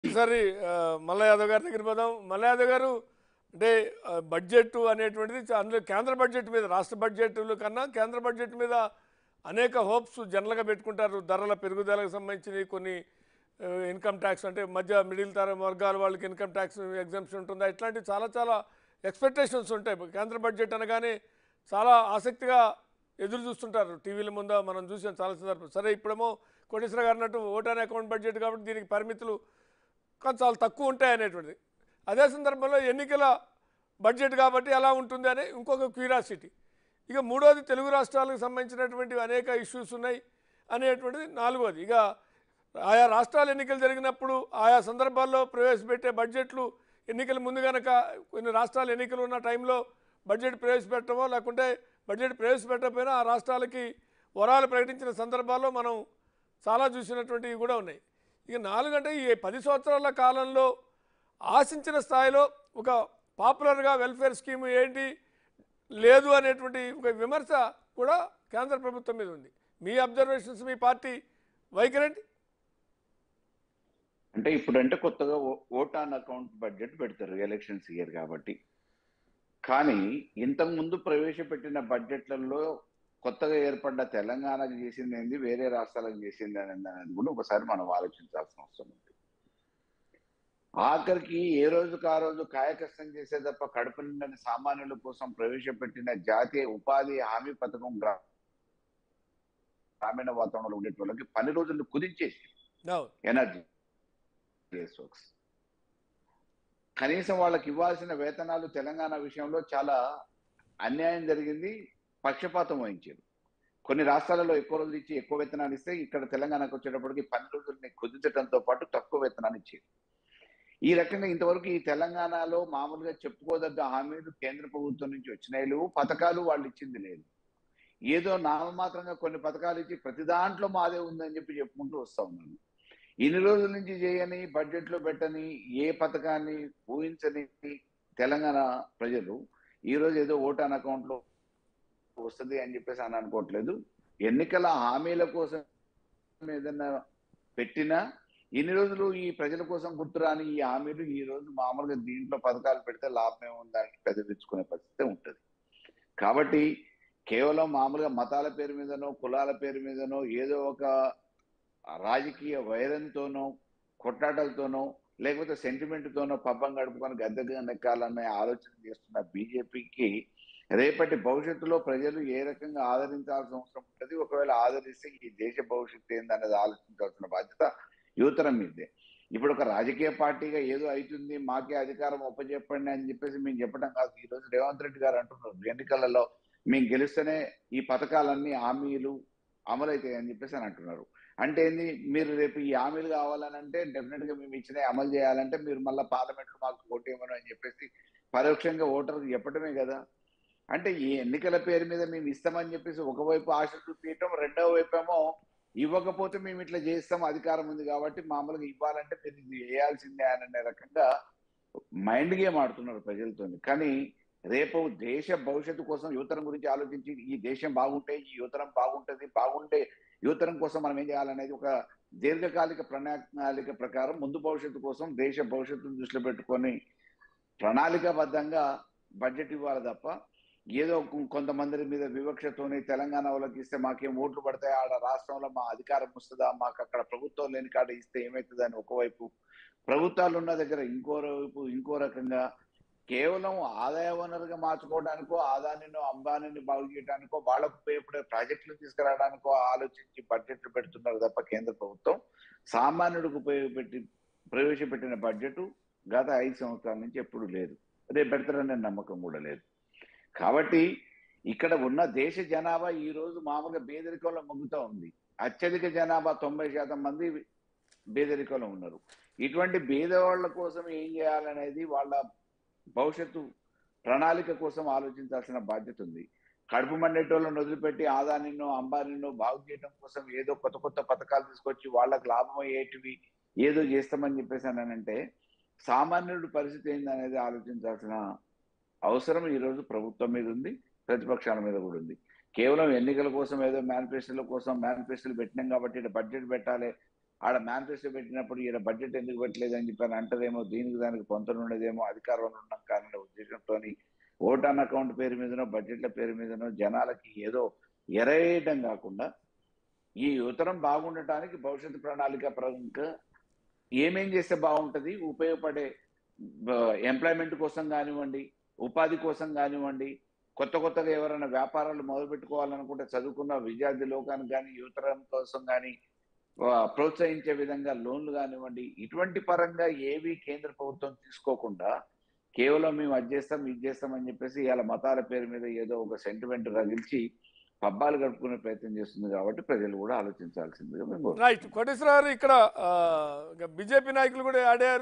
ఒకసారి ఆ, మల్ల యాదవ్ గారి దగ్గర పోదాం మల్ల యాదవ్ గారు అంటే ఆ, బడ్జెట్ అనేటువంటిది చా- అందులో కేంద్ర బడ్జెట్ మీద రాష్ట్ర బడ్జెట్లు కన్నా కేంద్ర బడ్జెట్ మీద అనేక హోప్స్ జనరల్గా పెట్టుకుంటారు ధరల పెరుగుదలకు సంబంధించి కొన్ని ఆ, ఇన్కమ్ ట్యాక్స్ అంటే మధ్య మిడిల్ తరం వర్గాల వాళ్ళకి ఇన్కమ్ ట్యాక్స్ ఎగ్జామ్షన్ ఉంటుందా ఇట్లాంటివి చాలా చాలా ఎక్స్పెక్టేషన్స్ ఉంటాయి కేంద్ర బడ్జెట్ అనగానే చాలా ఆసక్తిగా ఎదురు చూస్తుంటారు టీవీల ముందు మనం చూసాం చాలా సందర్భం సరే ఇప్పుడేమో కోటేశ్వర గారు అన్నట్టు ఓటాన్ అకౌంట్ బడ్జెట్ కాబట్టి దీనికి పరిమితులు కొంచెం చాలా తక్కువ ఉంటాయి అనేటువంటిది అదే సందర్భంలో ఎన్నికల బడ్జెట్ కాబట్టి ఎలా ఉంటుంది అనే ఇంకొక క్యూరియాసిటీ ఇక మూడోది తెలుగు రాష్ట్రాలకు సంబంధించినటువంటి అనేక ఇష్యూస్ ఉన్నాయి అనేటువంటిది నాలుగోది ఇక ఆయా రాష్ట్రాల ఎన్నికలు జరిగినప్పుడు ఆయా సందర్భాల్లో ప్రవేశపెట్టే బడ్జెట్లు ఎన్నికల ముందు కనుక కొన్ని రాష్ట్రాలు ఎన్నికలు ఉన్న టైంలో బడ్జెట్ ప్రవేశపెట్టడమో లేకుంటే బడ్జెట్ ప్రవేశపెట్టకపోయినా ఆ రాష్ట్రాలకి వరాలు ప్రకటించిన సందర్భాల్లో మనం చాలా చూసినటువంటివి కూడా ఉన్నాయి ఇక నాలుగంటే ఈ పది సంవత్సరాల కాలంలో ఆశించిన స్థాయిలో ఒక పాపులర్గా వెల్ఫేర్ స్కీమ్ ఏంటి లేదు అనేటువంటి ఒక విమర్శ కూడా కేంద్ర ప్రభుత్వం మీద ఉంది మీ అబ్జర్వేషన్స్ మీ పార్టీ వైఖరేంటి అంటే ఇప్పుడంటే కొత్తగా ఓ- ఓట్ ఆన్ అకౌంట్ బడ్జెట్ పెడతారు ఎలక్షన్స్ ఇయర్ కాబట్టి కానీ ఇంతకు ముందు ప్రవేశపెట్టిన బడ్జెట్లలో కొత్తగా ఏర్పడ్డ తెలంగాణకు చేసింది ఏంది వేరే రాష్ట్రాలకు చేసింది అనేది అనేది కూడా ఒకసారి మనం ఆలోచించాల్సిన అవసరం ఉంది ఆఖరికి ఏ రోజుకు ఆ రోజు కాయకష్టం చేసే తప్ప కడుపు నిండని సామాన్యుల కోసం ప్రవేశపెట్టిన జాతీయ ఉపాధి హామీ పథకం గ్రా గ్రామీణ వాతావరణంలో ఉండేటోళ్ళకి పని రోజులు కుదించేసి అవును ఎనర్జీ వర్క్స్ కనీసం వాళ్ళకి ఇవ్వాల్సిన వేతనాలు తెలంగాణ విషయంలో చాలా అన్యాయం జరిగింది పక్షపాతం వహించారు కొన్ని రాష్ట్రాలలో ఎక్కువ రోజులు ఇచ్చి ఎక్కువ వేతనాలు ఇస్తే ఇక్కడ తెలంగాణకు వచ్చేటప్పటికి పని రోజుల్ని కుదించడంతో పాటు తక్కువ వేతనాన్ని ఇచ్చారు ఈ రకంగా ఇంతవరకు ఈ తెలంగాణలో మామూలుగా చెప్పుకోదగ్గ హామీలు కేంద్ర ప్రభుత్వం నుంచి వచ్చినాయి లేవు పథకాలు వాళ్ళు ఇచ్చింది లేదు ఏదో నామమాత్రంగా కొన్ని పథకాలు ఇచ్చి ప్రతి దాంట్లో మాదే ఉందని చెప్పి చెప్పుకుంటూ వస్తా ఉన్నాను ఇన్ని రోజుల నుంచి చేయని బడ్జెట్ లో పెట్టని ఏ పథకాన్ని ఊహించని తెలంగాణ ప్రజలు ఈ రోజు ఏదో ఓటాన్ అకౌంట్ లో వస్తుంది అని చెప్పేసి అని అనుకోవట్లేదు ఎన్నికల హామీల కోసం ఏదన్నా పెట్టినా ఇన్ని రోజులు ఈ ప్రజల కోసం గుర్తురాని ఈ హామీలు ఈ రోజు మామూలుగా దీంట్లో పథకాలు పెడితే లాభమే ఉందని పెద్దవించుకునే పరిస్థితి ఉంటుంది కాబట్టి కేవలం మామూలుగా మతాల పేరు మీదనో కులాల పేరు మీదనో ఏదో ఒక రాజకీయ వైరంతోనో కొట్లాటలతోనో లేకపోతే సెంటిమెంట్తోనో పబ్బం గడుపుకొని గద్దెగా నెక్కాలనే ఆలోచన చేస్తున్న బీజేపీకి రేపటి భవిష్యత్తులో ప్రజలు ఏ రకంగా ఆదరించాల్సిన అవసరం ఉంటుంది ఒకవేళ ఆదరిస్తే ఈ దేశ భవిష్యత్తు ఏందనేది ఆలోచించాల్సిన బాధ్యత యువతరం మీదే ఇప్పుడు ఒక రాజకీయ పార్టీగా ఏదో అవుతుంది మాకే అధికారం ఒప్పజెప్పండి అని చెప్పేసి మేము చెప్పడం కాదు ఈ రోజు రేవంత్ రెడ్డి గారు అంటున్నారు ఎన్నికలలో మేము గెలిస్తేనే ఈ పథకాలన్నీ హామీలు అమలవుతాయని చెప్పేసి అని అంటున్నారు అంటే ఏంది మీరు రేపు ఈ హామీలు కావాలని అంటే డెఫినెట్ గా మేము ఇచ్చిన అమలు చేయాలంటే మీరు మళ్ళీ పార్లమెంట్ లో మాకు ఓటేయమని అని చెప్పేసి పరోక్షంగా ఓటర్కి చెప్పడమే కదా అంటే ఈ ఎన్నికల పేరు మీద మేము ఇస్తామని చెప్పేసి ఒకవైపు ఆశ చూపించటం రెండవ వైపు ఏమో ఇవ్వకపోతే మేము ఇట్లా చేస్తాం అధికారం ఉంది కాబట్టి మామూలుగా ఇవ్వాలంటే మీరు ఇది వేయాల్సిందే అని అనే రకంగా మైండ్ గేమ్ ఆడుతున్నారు ప్రజలతో కానీ రేపు దేశ భవిష్యత్తు కోసం యువతరం గురించి ఆలోచించి ఈ దేశం బాగుంటే ఈ యువతరం బాగుంటది బాగుండే యువతరం కోసం మనం ఏం చేయాలనేది ఒక దీర్ఘకాలిక ప్రణాళిక ప్రకారం ముందు భవిష్యత్తు కోసం దేశ భవిష్యత్తును దృష్టిలో పెట్టుకొని ప్రణాళికాబద్ధంగా బడ్జెట్ ఇవ్వాలి తప్ప ఏదో కొ- కొంతమంది మీద వివక్షతోని తెలంగాణ వాళ్ళకి ఇస్తే మాకేం ఓట్లు పడతాయి ఆడ రాష్ట్రంలో మా అధికారం వస్తుందా మాకు అక్కడ ప్రభుత్వం లేని కాడ ఇస్తే ఏమవుతుంది అని ఒకవైపు ప్రభుత్వాలు ఉన్న దగ్గర ఇంకో వైపు ఇంకో రకంగా కేవలం ఆదాయ వనరుగా మార్చుకోవడానికో ఆదానినో అంబానీని బాగు చేయడానికో వాళ్ళకు ఉపయోగపడే ప్రాజెక్టులు తీసుకురావడానికో ఆలోచించి బడ్జెట్లు పెడుతున్నారు తప్ప కేంద్ర ప్రభుత్వం సామాన్యుడికి ఉపయోగపెట్టి ప్రవేశపెట్టిన బడ్జెట్ గత ఐదు సంవత్సరాల నుంచి ఎప్పుడు లేదు రేపు పెడతారనే నమ్మకం కూడా లేదు కాబట్టి ఇక్కడ ఉన్న దేశ జనాభా ఈ రోజు మామూలుగా పేదరికంలో మొగ్గుతూ ఉంది అత్యధిక జనాభా తొంభై శాతం మంది పేదరికంలో ఉన్నారు ఇటువంటి పేదవాళ్ళ కోసం ఏం చేయాలనేది వాళ్ళ భవిష్యత్తు ప్రణాళిక కోసం ఆలోచించాల్సిన బాధ్యత ఉంది కడుపు మండేటోళ్ళని వదిలిపెట్టి ఆదానినో అంబానీనో బాగు చేయడం కోసం ఏదో కొత్త కొత్త పథకాలు తీసుకొచ్చి వాళ్ళకి లాభం అయ్యేటివి ఏదో చేస్తామని చెప్పేసి అని అంటే సామాన్యుడి పరిస్థితి ఏందనేది ఆలోచించాల్సిన అవసరం ఈ రోజు ప్రభుత్వం మీద ఉంది ప్రతిపక్షాల మీద కూడా ఉంది కేవలం ఎన్నికల కోసం ఏదో మేనిఫెస్టోల కోసం మేనిఫెస్టోలు పెట్టినాం కాబట్టి బడ్జెట్ పెట్టాలి ఆడ మేనిఫెస్టో పెట్టినప్పుడు ఈడ బడ్జెట్ ఎందుకు పెట్టలేదు అని చెప్పి అని అంటదేమో దీనికి దానికి పొంతన ఉండదేమో అధికారంలో ఉన్నాం కానీ ఉద్దేశంతో ఓట్ అన్ అకౌంట్ పేరు మీదనో బడ్జెట్ల పేరు మీదనో జనాలకి ఏదో ఎరేయడం కాకుండా ఈ యువతరం బాగుండటానికి భవిష్యత్తు ప్రణాళిక పరంగా ఏమేం చేస్తే బాగుంటది ఉపయోగపడే ఎంప్లాయ్మెంట్ కోసం కానివ్వండి ఉపాధి కోసం కానివ్వండి కొత్త కొత్తగా ఎవరైనా వ్యాపారాలు మొదలు పెట్టుకోవాలనుకుంటే చదువుకున్న విద్యార్థి లోకానికి కానీ యువతరం కోసం కానీ ప్రోత్సహించే విధంగా లోన్లు కానివ్వండి ఇటువంటి పరంగా ఏవి కేంద్ర ప్రభుత్వం తీసుకోకుండా కేవలం మేము అది చేస్తాం ఇది చేస్తాం అని చెప్పేసి ఇవాళ మతాల పేరు మీద ఏదో ఒక సెంటిమెంట్ రగిల్చి పబ్బాలు గడుపుకునే ప్రయత్నం చేస్తుంది కాబట్టి ప్రజలు కూడా ఆలోచించాల్సిందిగా మేము కోరుతున్నాం. రైట్ కోటేశ్వర గారు ఇక్కడ బీజేపీ నాయకులు కూడా యాడ్ అయ్యారు